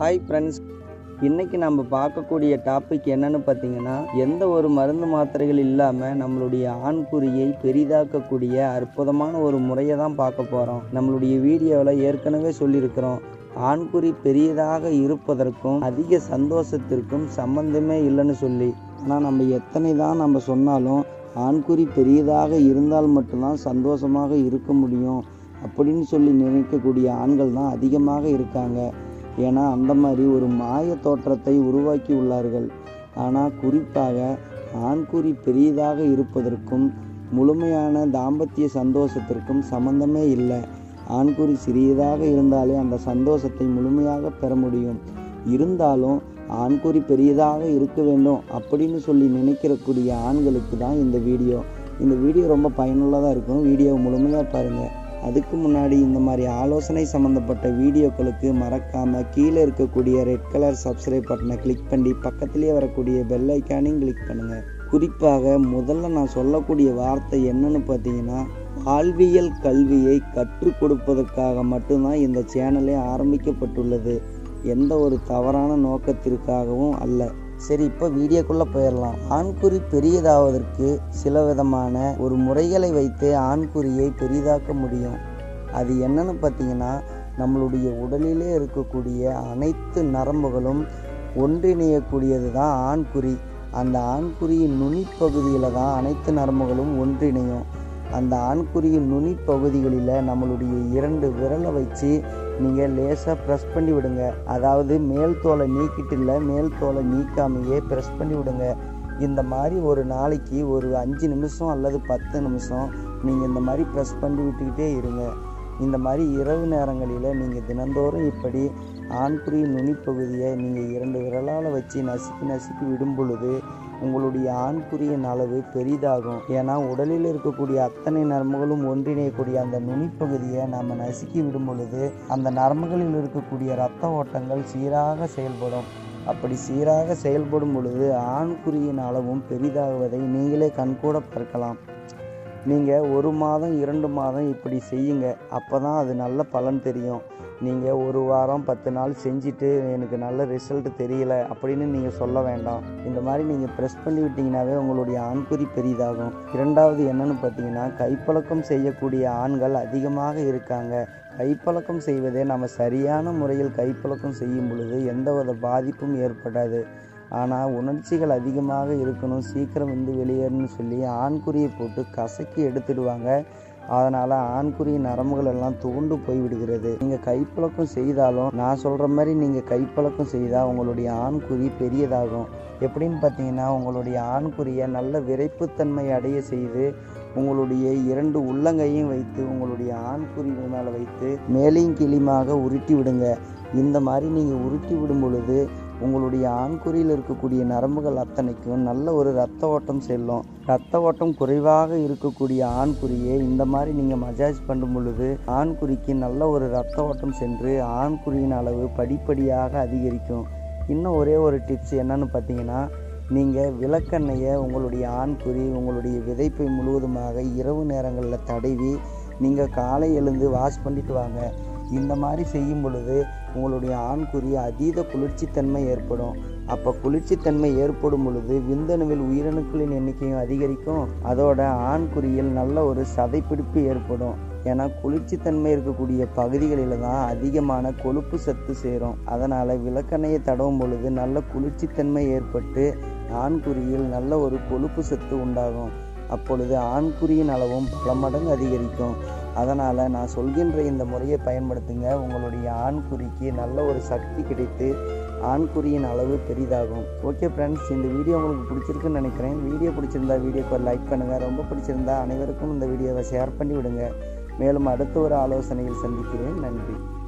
hi friends இன்னைக்கு நம்ம பார்க்கக்கூடிய டாபிக் என்னன்னு பார்த்தீங்கன்னா எந்த ஒரு மருந்து மாத்திரைகள் இல்லாமல் நம்மளுடைய ஆண்குறியை பெரிதாக்கக்கூடிய அற்புதமான ஒரு முறையை தான் பார்க்க போகிறோம் நம்மளுடைய வீடியோவில் ஏற்கனவே சொல்லியிருக்கிறோம் ஆண்குறி பெரியதாக இருப்பதற்கும் அதிக சந்தோஷத்திற்கும் சம்பந்தமே இல்லைன்னு சொல்லி ஆனால் நம்ம எத்தனை தான் நம்ம சொன்னாலும் ஆண்குறி பெரியதாக இருந்தால் மட்டும்தான் சந்தோஷமாக இருக்க முடியும் அப்படின்னு சொல்லி நினைக்கக்கூடிய ஆண்கள் தான் அதிகமாக இருக்காங்க ஏன்னா அந்த மாதிரி ஒரு மாய தோற்றத்தை உருவாக்கி உள்ளார்கள் ஆனால் குறிப்பாக ஆண்குறி பெரியதாக இருப்பதற்கும் முழுமையான தாம்பத்திய சந்தோஷத்திற்கும் சம்பந்தமே இல்லை ஆண்குறி சிறியதாக இருந்தாலே அந்த சந்தோஷத்தை முழுமையாக பெற முடியும் இருந்தாலும் ஆண்குறி பெரியதாக இருக்க வேண்டும் அப்படின்னு சொல்லி நினைக்கிறக்கூடிய ஆண்களுக்கு தான் இந்த வீடியோ இந்த வீடியோ ரொம்ப பயனுள்ளதாக இருக்கும் வீடியோவை முழுமையாக பாருங்கள் அதுக்கு முன்னாடி இந்த மாதிரி ஆலோசனை சம்மந்தப்பட்ட வீடியோக்களுக்கு மறக்காமல் கீழே இருக்கக்கூடிய ரெட் கலர் சப்ஸ்கிரைப் பட்டனை கிளிக் பண்ணி பக்கத்துலேயே வரக்கூடிய பெல் ஐக்கானையும் கிளிக் பண்ணுங்கள் குறிப்பாக முதல்ல நான் சொல்லக்கூடிய வார்த்தை என்னன்னு பார்த்தீங்கன்னா வாழ்வியல் கல்வியை கற்றுக் கொடுப்பதற்காக மட்டும்தான் இந்த சேனலே ஆரம்பிக்கப்பட்டுள்ளது எந்த ஒரு தவறான நோக்கத்திற்காகவும் அல்ல சரி இப்போ வீடியோக்குள்ளே போயிடலாம் ஆண்குறி பெரியதாவதற்கு சில விதமான ஒரு முறைகளை வைத்து ஆண்குறியை பெரிதாக்க முடியும் அது என்னன்னு பார்த்தீங்கன்னா நம்மளுடைய உடலிலே இருக்கக்கூடிய அனைத்து நரம்புகளும் ஒன்றிணையக்கூடியது தான் ஆண்குறி அந்த ஆண்குறியின் நுனிப்பகுதியில் தான் அனைத்து நரம்புகளும் ஒன்றிணையும் அந்த ஆண்குறியின் நுனி பகுதிகளில் நம்மளுடைய இரண்டு விரலை வச்சு நீங்கள் லேசாக ப்ரெஸ் பண்ணி விடுங்க அதாவது மேல் தோலை நீக்கிட்டு இல்லை மேல் தோலை நீக்காமையே ப்ரெஸ் பண்ணி விடுங்க இந்த மாதிரி ஒரு நாளைக்கு ஒரு அஞ்சு நிமிஷம் அல்லது பத்து நிமிஷம் நீங்கள் இந்த மாதிரி ப்ரெஸ் பண்ணி விட்டுக்கிட்டே இருங்க இந்த மாதிரி இரவு நேரங்களில் நீங்கள் தினந்தோறும் இப்படி ஆண்குறி நுனிப்பகுதியை நீங்கள் இரண்டு விரலால் வச்சு நசுக்கி நசுக்கி விடும் பொழுது உங்களுடைய ஆண்குறியின் அளவு பெரிதாகும் ஏன்னா உடலில் இருக்கக்கூடிய அத்தனை நரம்புகளும் ஒன்றிணையக்கூடிய அந்த நுனிப்பகுதியை நாம் நசுக்கி விடும் பொழுது அந்த நரம்புகளில் இருக்கக்கூடிய இரத்த ஓட்டங்கள் சீராக செயல்படும் அப்படி சீராக செயல்படும் பொழுது ஆண்குறியின் அளவும் பெரிதாகுவதை நீங்களே கண்கூட பார்க்கலாம் நீங்கள் ஒரு மாதம் இரண்டு மாதம் இப்படி செய்யுங்க அப்போ தான் அது நல்ல பலன் தெரியும் நீங்கள் ஒரு வாரம் பத்து நாள் செஞ்சுட்டு எனக்கு நல்ல ரிசல்ட் தெரியல அப்படின்னு நீங்கள் சொல்ல வேண்டாம் இந்த மாதிரி நீங்கள் ப்ரெஸ் பண்ணி விட்டிங்கனாவே உங்களுடைய ஆண்குறி பெரிதாகும் இரண்டாவது என்னன்னு பார்த்தீங்கன்னா கைப்பழக்கம் செய்யக்கூடிய ஆண்கள் அதிகமாக இருக்காங்க கைப்பழக்கம் செய்வதே நம்ம சரியான முறையில் கைப்பழக்கம் செய்யும் பொழுது எந்தவித பாதிப்பும் ஏற்படாது ஆனால் உணர்ச்சிகள் அதிகமாக இருக்கணும் சீக்கிரம் வந்து வெளியேறணும்னு சொல்லி ஆண்குறியை போட்டு கசக்கி எடுத்துடுவாங்க அதனால் ஆண்குறி நரம்புகள் எல்லாம் துவண்டு போய் விடுகிறது நீங்கள் கைப்பழக்கம் செய்தாலும் நான் சொல்கிற மாதிரி நீங்கள் கைப்பழக்கம் செய்தால் உங்களுடைய ஆண்குறி பெரியதாகும் எப்படின்னு பார்த்தீங்கன்னா உங்களுடைய ஆண்குறியை நல்ல விரைப்புத்தன்மை அடைய செய்து உங்களுடைய இரண்டு உள்ளங்கையும் வைத்து உங்களுடைய ஆண்குறி மேலே வைத்து மேலையும் கிளியுமாக உருட்டி விடுங்க இந்த மாதிரி நீங்கள் உருட்டி விடும் பொழுது உங்களுடைய ஆண்குறியில் இருக்கக்கூடிய நரம்புகள் அத்தனைக்கும் நல்ல ஒரு ரத்த ஓட்டம் செல்லும் ரத்த ஓட்டம் குறைவாக இருக்கக்கூடிய ஆண்குறியை இந்த மாதிரி நீங்கள் மசாஜ் பண்ணும் பொழுது ஆண்குறிக்கு நல்ல ஒரு ரத்த ஓட்டம் சென்று ஆண்குறியின் அளவு படிப்படியாக அதிகரிக்கும் இன்னும் ஒரே ஒரு டிப்ஸ் என்னன்னு பார்த்தீங்கன்னா நீங்கள் விளக்கெண்ணெயை உங்களுடைய ஆண்குறி உங்களுடைய விதைப்பை முழுவதுமாக இரவு நேரங்களில் தடவி நீங்கள் காலை எழுந்து வாஷ் பண்ணிட்டு வாங்க இந்த மாதிரி செய்யும் பொழுது உங்களுடைய ஆண்குறி அதீத குளிர்ச்சித்தன்மை ஏற்படும் அப்போ குளிர்ச்சித்தன்மை ஏற்படும் பொழுது விந்தணுவில் உயிரணுக்களின் எண்ணிக்கையும் அதிகரிக்கும் அதோட ஆண்குறியில் நல்ல ஒரு சதைப்பிடிப்பு ஏற்படும் ஏன்னா குளிர்ச்சித்தன்மை இருக்கக்கூடிய பகுதிகளில் தான் அதிகமான கொழுப்பு சத்து சேரும் அதனால் விளக்கெண்ணையை தடவும் பொழுது நல்ல குளிர்ச்சித்தன்மை ஏற்பட்டு ஆண்குறியில் நல்ல ஒரு கொழுப்பு சத்து உண்டாகும் அப்பொழுது ஆண்குறியின் அளவும் பல மடங்கு அதிகரிக்கும் அதனால் நான் சொல்கின்ற இந்த முறையை பயன்படுத்துங்க உங்களுடைய ஆண்குறிக்கு நல்ல ஒரு சக்தி கிடைத்து ஆண்குறியின் அளவு பெரிதாகும் ஓகே ஃப்ரெண்ட்ஸ் இந்த வீடியோ உங்களுக்கு பிடிச்சிருக்குன்னு நினைக்கிறேன் வீடியோ பிடிச்சிருந்தா வீடியோக்கு ஒரு லைக் பண்ணுங்கள் ரொம்ப பிடிச்சிருந்தா அனைவருக்கும் இந்த வீடியோவை ஷேர் பண்ணி விடுங்க மேலும் அடுத்த ஒரு ஆலோசனையில் சந்திக்கிறேன் நன்றி